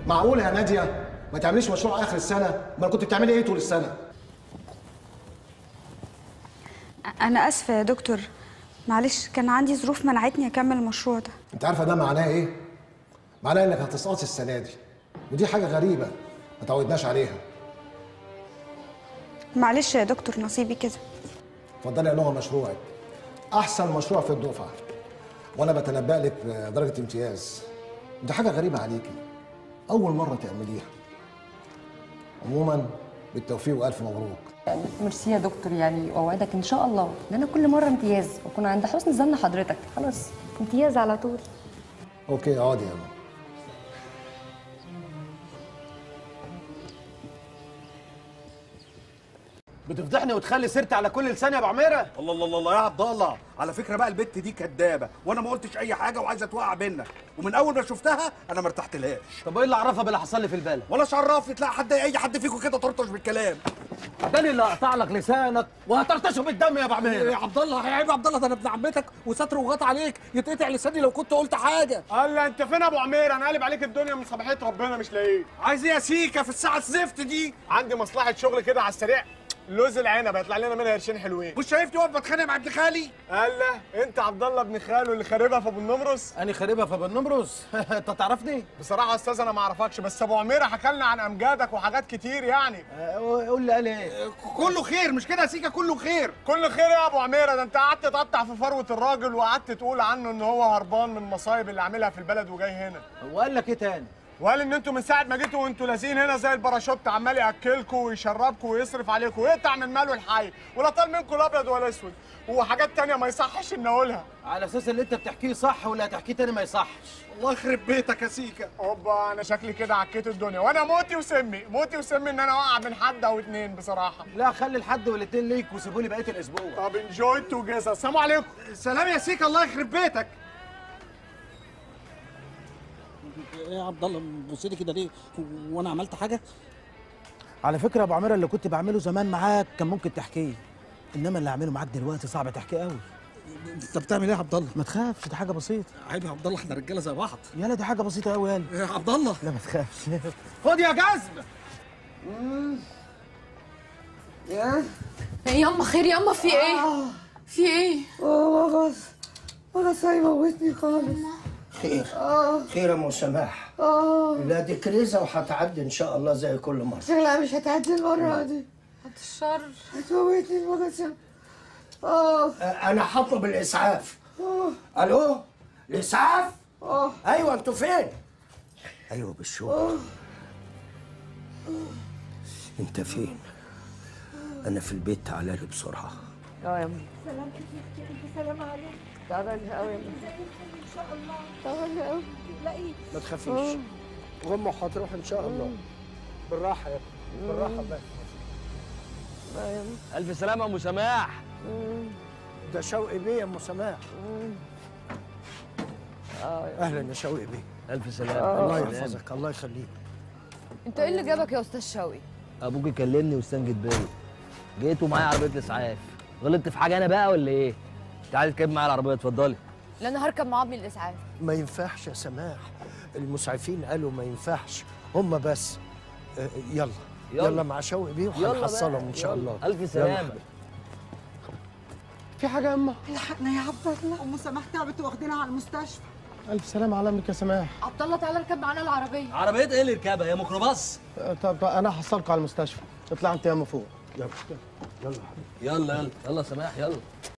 معقوله يا ناديه ما تعمليش مشروع اخر السنه ما كنت بتعملي ايه طول السنه انا اسفه يا دكتور معلش كان عندي ظروف منعتني اكمل المشروع ده انت عارفه ده معناه ايه معناه انك هتسقطي السنه دي ودي حاجه غريبه ما تعودناش عليها معلش يا دكتور نصيبي كده اتفضلي يا نهى مشروعك احسن مشروع في الدفعه وانا بتنبأ لك بدرجه امتياز دي حاجه غريبه عليكي اول مره تعمليها عموما بالتوفيق والف مبروك يعني ميرسي يا دكتور يعني واوعدك ان شاء الله ان انا كل مره امتياز واكون عند حسن ظن حضرتك خلاص امتياز على طول اوكي اقعدي يا نهى بتفضحني وتخلي سيرتي على كل لسان يا ابو عميره الله الله الله الله يا عبد الله على فكره بقى البت دي كدابه وانا ما قلتش اي حاجه وعايزه توقع بينا ومن اول ما شفتها انا ما ارتحتلهاش طب وايه اللي عرفها باللي حصل لي في البالة ولا عرفني تلاقي حد اي حد فيكم كده طرطش بالكلام ده اللي هقطع لك لسانك وهترتشه بالدم يا ابو عميره يا عبد الله عيب يا عبد الله ده انا ابن عمتك وستر وغط عليك يتقطع لساني لو كنت قلت حاجه قال انت فين يا ابو عمير انا قالب عليك الدنيا من صباحيه ربنا مش لاقيه عايز ايه يا سيكا في الساعه الزفت دي عندي مصلحه شغل كده على السريع لوز العنب هيطلع لنا منها قرشين حلوين مش شايفني واقف بتخانق مع ابن خالي قال لا انت عبد الله ابن خاله اللي خاربها في ابو النمرس انا خاربها في بالنمرس انت تعرفني بصراحه يا استاذ انا ما اعرفكش بس ابو عميره حكى لنا عن امجادك وحاجات كتير يعني قول لي قال ايه كله خير مش كده يا سيكا كله خير كل خير يا ابو عميره ده انت قعدت تقطع في فروه الراجل وقعدت تقول عنه ان هو هربان من المصايب اللي عاملها في البلد وجاي هنا وقال لك ايه تاني وقال ان انتوا من ساعه ما جيتوا وانتوا لازين هنا زي الباراشوت عمال ياكلكم ويشربكم ويصرف عليكم ويقطع من ماله الحي ولا طال منكم لا ابيض ولا اسود وحاجات تانية ما يصحش ان اقولها على اساس اللي انت بتحكيه صح ولا هتحكيه تاني ما يصحش الله يخرب بيتك يا سيكا اوبا انا شكلي كده عكيت الدنيا وانا موتي وسمي موتي وسمي ان انا اوقع من حد او اتنين بصراحه لا خلي الحد والاتنين ليك وسيبوا لي بقيه الاسبوع طب انجوي تو جيزا السلام عليكم سلام يا سيكا الله يخرب بيتك ايه يا عبد الله بص لي كده ليه وانا عملت حاجه على فكره يا ابو عميره اللي كنت بعمله زمان معاك كان ممكن تحكيه انما اللي هعمله معاك دلوقتي صعب تحكيه قوي انت بتعمل ايه يا عبد الله ما تخافش دي حاجه بسيطه عيب يا عبد الله احنا رجاله زي بعض يالا دي حاجه بسيطه قوي يالا يا عبد الله لا ما تخافش خد يا جزم ياما خير ياما في ايه؟ في ايه؟ مغص مغص هيموتني خالص خير خير يا ام سماح اه لا دي كريزه وهتعدي ان شاء الله زي كل مره شكلها مش هتعدي المرة دي بعد الشر هتموتني المغص اه آه، انا هطلب الاسعاف اه الو الاسعاف اه ايوه انتوا فين ايوه بالشوق انت فين انا في البيت تعالى لي بسرعه اه يا أمي. سلامتك يا سلام عليك تعبانه قوي يا أمي. ان شاء الله تعالى قوي تلاقيه ما تخافيش وامه هتروح ان شاء الله بالراحه يا ابني بالراحه بس الف سلامه يا ام سماح ده شوقي بيه يا ام سماح اهلا يا شوقي بيه الف سلامه الله يحفظك الله يخليك انت ايه اللي جابك يا استاذ شوقي؟ ابوك كلمني واستنجد بيا جيت ومعايا عربيه الاسعاف غلطت في حاجه انا بقى ولا ايه تعالي تركب معايا العربيه اتفضلي لا انا هركب مع ابني الاسعاف ما ينفعش يا سماح المسعفين قالوا ما ينفعش هم بس آه، يلا يلا. يلا, مع شوقي بيه يلا وهنحصلهم بقى، ان شاء يلا. الله الف سلامه في حاجه يا اما الحقنا يا عبد الله ام سماح تعبت واخدينها على المستشفى الف سلامه على امك يا سماح عبد الله تعالى اركب معانا العربيه عربيه ايه اللي ركبها يا ميكروباص طب انا هحصلكم على المستشفى اطلع انت يا اما فوق يلا يلا يلا يلا سماح يلا